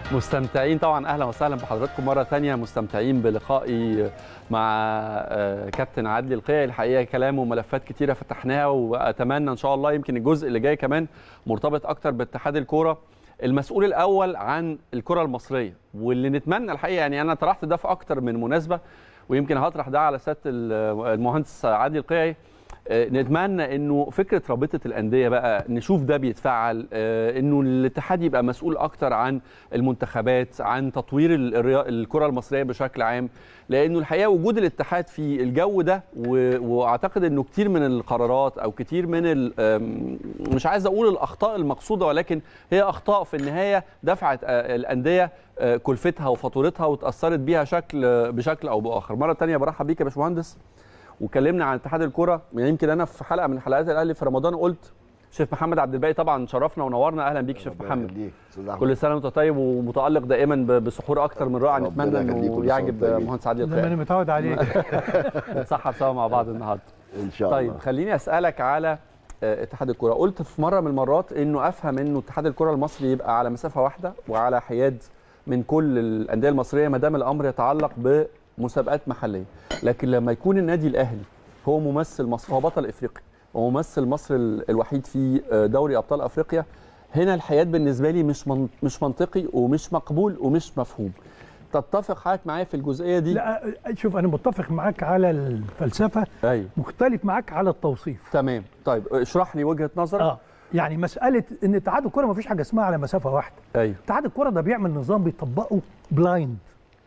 مستمتعين طبعا اهلا وسهلا بحضراتكم مره ثانيه مستمتعين بلقائي مع آه، كابتن عدلي القيعي الحقيقه كلام وملفات كتيره فتحناها واتمنى ان شاء الله يمكن الجزء اللي جاي كمان مرتبط اكتر باتحاد الكوره المسؤول الاول عن الكره المصريه واللي نتمنى الحقيقه يعني انا طرحت ده في اكتر من مناسبه ويمكن هطرح ده على سياده المهندس عادل القيعي آه، نتمنى انه فكره رابطه الانديه بقى نشوف ده بيتفعل آه، انه الاتحاد يبقى مسؤول اكتر عن المنتخبات عن تطوير ال- الريا- الكره المصريه بشكل عام لانه الحقيقه وجود الاتحاد في الجو ده و- واعتقد انه كتير من القرارات او كتير من ال- آم، مش عايز اقول الاخطاء المقصوده ولكن هي اخطاء في النهايه دفعت آه، الانديه آه، كلفتها وفاتورتها وتاثرت بيها شكل بشكل او باخر مره تانية برحب بيك يا باشمهندس وكلمنا عن اتحاد الكره يعني يمكن انا في حلقه من حلقات الاهلي في رمضان قلت شيف محمد عبد الباقي طبعا شرفنا ونورنا اهلا بيك شيف محمد يخليك استاذ احمد كل سنه وانت طيب ومتالق دائما ب- بسحور اكتر من رائع ربنا نتمنى يخليك، انه كل سنة يعجب وانت طيب. مهندس عادل لما انا القيعي متعود عليك نتسحر سوا مع بعض النهارده ان شاء طيب الله خليني اسالك على آه، اتحاد الكره قلت في مره من المرات انه افهم انه اتحاد الكره المصري يبقى على مسافه واحده وعلى حياد من كل الانديه المصريه ما دام الامر يتعلق بمسابقات محليه لكن لما يكون النادي الاهلي هو ممثل مصر هو بطل افريقيا وممثل مصر ال- الوحيد في آه، دوري ابطال افريقيا هنا الحياد بالنسبه لي مش من مش منطقي ومش مقبول ومش مفهوم تتفق حضرتك معايا في الجزئيه دي لا شوف انا متفق معاك على الفلسفه ايوه مختلف معاك على التوصيف تمام طيب اشرح لي وجهه نظرك اه يعني مساله ان اتحاد الكره ما فيش حاجه اسمها على مسافه واحده ايوه اتحاد الكره ده بيعمل نظام بيطبقه بلايند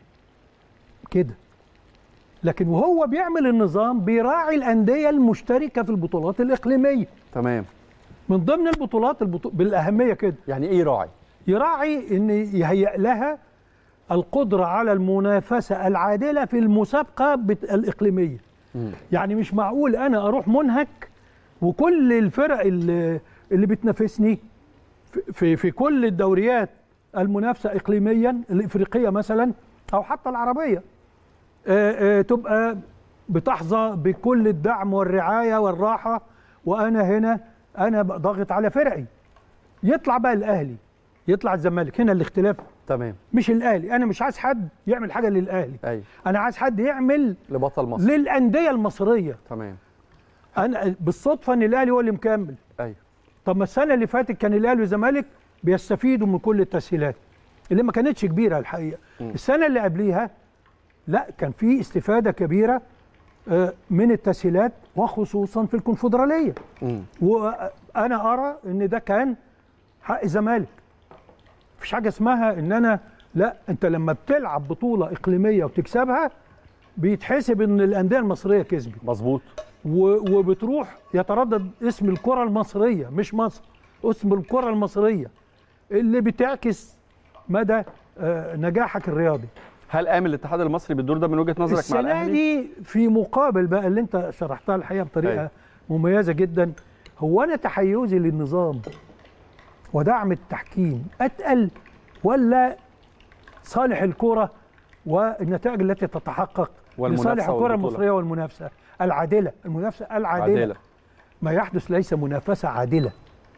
كده لكن وهو بيعمل النظام بيراعي الانديه المشتركه في البطولات الاقليميه تمام من ضمن البطولات البطو... بالاهميه كده يعني ايه راعي يراعي ان يهيئ لها القدره على المنافسه العادله في المسابقه بت- الاقليميه مم. يعني مش معقول انا اروح منهك وكل الفرق اللي, اللي بتنافسني في- في في كل الدوريات المنافسه اقليميا الافريقيه مثلا او حتى العربيه آه، آه، تبقى بتحظى بكل الدعم والرعايه والراحه وانا هنا انا بقى ضاغط على فرقي يطلع بقى الاهلي يطلع الزمالك هنا الاختلاف تمام مش الاهلي انا مش عايز حد يعمل حاجه للاهلي ايوه انا عايز حد يعمل لبطل مصر للانديه المصريه تمام انا بالصدفه ان الاهلي هو اللي مكمل ايوه طب ما السنه اللي فاتت كان الاهلي والزمالك بيستفيدوا من كل التسهيلات اللي ما كانتش كبيره الحقيقه م. السنه اللي قبليها لا كان في استفاده كبيره آه، من التسهيلات وخصوصا في الكونفدراليه مم. وانا ارى ان ده كان حق الزمالك مفيش حاجه اسمها ان انا لا انت لما بتلعب بطوله اقليميه وتكسبها بيتحسب ان الانديه المصريه كسبت مظبوط و- وبتروح يتردد اسم الكره المصريه مش مصر اسم الكره المصريه اللي بتعكس مدى آه، نجاحك الرياضي هل قام الاتحاد المصري بالدور ده من وجهه نظرك مع السنه الاهلي دي في مقابل بقى اللي انت شرحتها الحقيقه بطريقه أيوة. مميزه جدا هو انا تحيزي للنظام ودعم التحكيم اتقل ولا صالح الكره والنتائج التي تتحقق والمنافسة لصالح الكره والبطولة. المصريه والمنافسه العادله المنافسه العادله عادله ما يحدث ليس منافسة عادلة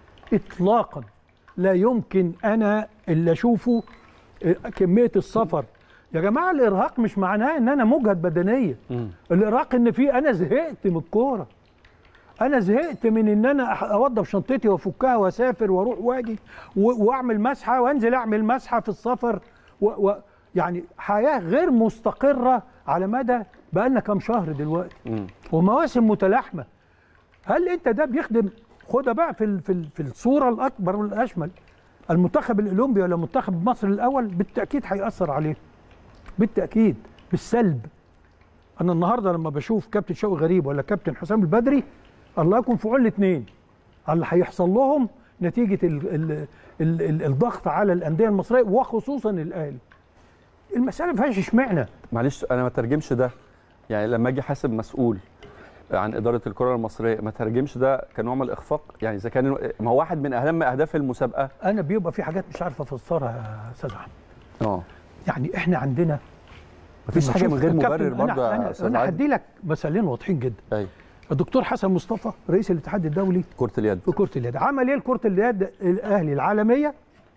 إطلاقا لا يمكن أنا اللي أشوفه آه، كمية السفر يا جماعة الإرهاق مش معناه إن أنا مجهد بدنيا مم. الإرهاق إن في أنا زهقت من الكورة أنا زهقت من إن أنا أح- أوضب شنطتي وأفكها وأسافر وأروح وأجي و- وأعمل مسحة وأنزل أعمل مسحة في السفر و و يعني حياة غير مستقرة على مدى بقالنا كام شهر دلوقتي مم. ومواسم متلاحمه هل انت ده بيخدم خدها بقى في ال- في ال- في الصوره الاكبر والاشمل المنتخب الاولمبي ولا منتخب مصر الاول بالتاكيد هياثر عليه بالتاكيد بالسلب انا النهارده لما بشوف كابتن شوقي غريب ولا كابتن حسام البدري الله يكون في عون الاثنين على اللي هيحصل لهم نتيجه ال ال ال ال الضغط على الانديه المصريه وخصوصا الاهلي المساله ما فيهاش اشمعنى معلش انا ما ترجمش ده يعني لما اجي حاسب مسؤول عن اداره الكره المصريه ما ترجمش ده كنوع من الاخفاق يعني اذا كان ما هو واحد من اهم اهداف المسابقه انا بيبقى في حاجات مش عارف افسرها يا استاذ احمد اه يعني احنا عندنا مفيش لما حاجه أشوف من غير الكابتن- مبرر برضه انا يا انا, استاذ أنا عادل هدي لك مثالين واضحين جدا ايوه الدكتور حسن مصطفى رئيس الاتحاد الدولي كره اليد في كره اليد عمل ايه لكره اليد الاهلي العالميه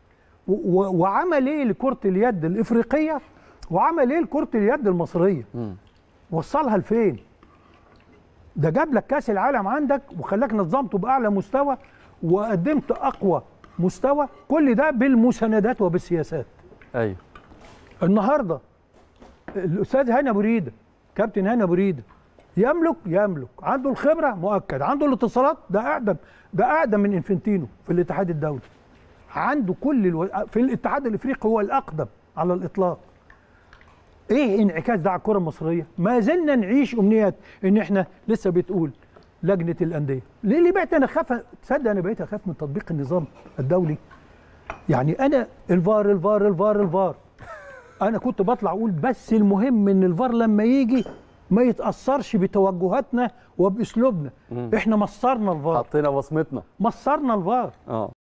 و- و- وعمل ايه لكره اليد الافريقيه وعمل ايه لكره اليد المصريه مم. وصلها لفين ده جاب لك كاس العالم عندك وخلاك نظمته باعلى مستوى وقدمت اقوى مستوى كل ده بالمساندات وبالسياسات ايوه النهارده الاستاذ هاني ابو ريده كابتن هاني ابو ريده يملك يملك عنده الخبره مؤكد عنده الاتصالات ده اقدم ده اقدم من انفنتينو في الاتحاد الدولي عنده كل الو... في الاتحاد الافريقي هو الاقدم على الاطلاق ايه انعكاس ده على الكره المصريه ما زلنا نعيش امنيات ان احنا لسه بتقول لجنه الانديه ليه اللي بقيت انا خاف تصدق انا بقيت اخاف من تطبيق النظام الدولي يعني انا الفار الفار الفار الفار انا كنت بطلع اقول بس المهم ان الفار لما يجي ما يتاثرش بتوجهاتنا وباسلوبنا احنا مصرنا الفار حطينا بصمتنا مصرنا الفار اه